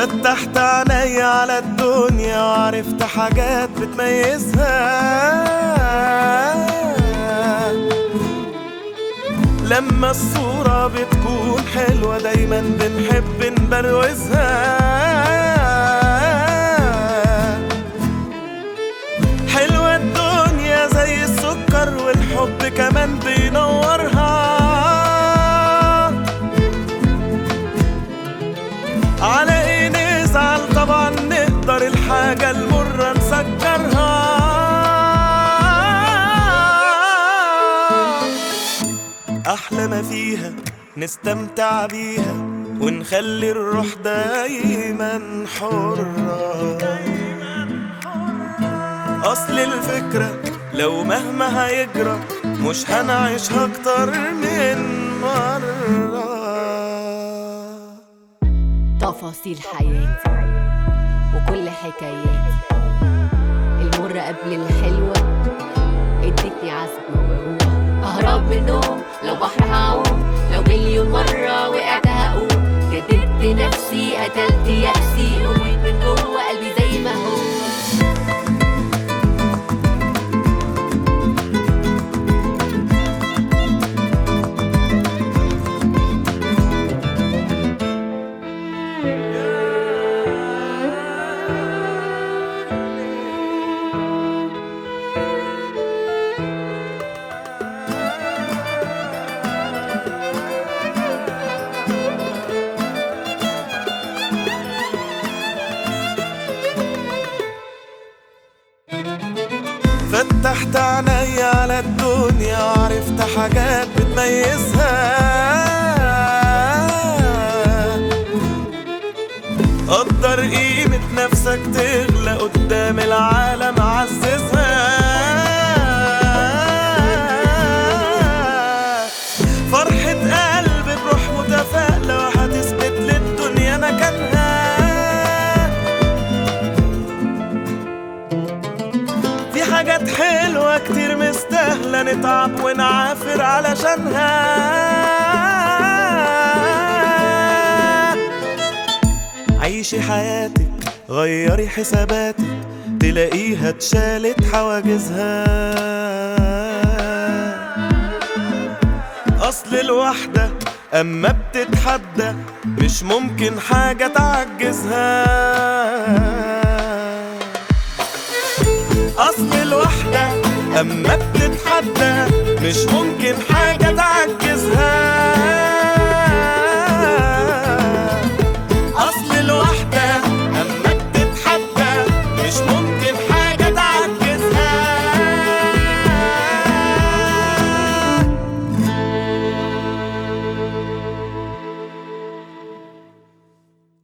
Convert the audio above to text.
فتحت عيني على الدنيا وعرفت حاجات بتميزها لما الصورة بتكون حلوة دايما بنحب نبروزها حلوة الدنيا زي السكر والحب كمان بينورها على ايه نزعل طبعا نقدر الحاجة المرة نسكرها أحلى ما فيها نستمتع بيها ونخلي الروح دايما حرة أصل الفكرة لو مهما هيجرى مش هنعيشها أكتر من مرة تفاصيل حياتي وكل حكاياتي المرة قبل الحلوة ادتني عزم وروح اهرب من النوم لو بحر هعوم لو مليون مرة وقعت هقوم جددت نفسي قتلت يأسي قويت من جوه قلبي زي ما هو فتحت عيني على الدنيا وعرفت حاجات بتميزها قدر قيمة نفسك تغلى قدام العالم عززها فرحة قلب بروح متفائلة وهتثبت للدنيا مكانها في حاجات حلوة كتير مستاهلة نتعب ونعافر علشانها عيشي حياتك غيري حساباتك تلاقيها اتشالت حواجزها أصل الوحدة أما بتتحدى مش ممكن حاجة تعجزها اصل الوحدة اما بتتحدى مش ممكن حاجة تعجزها اصل الوحدة اما بتتحدى مش ممكن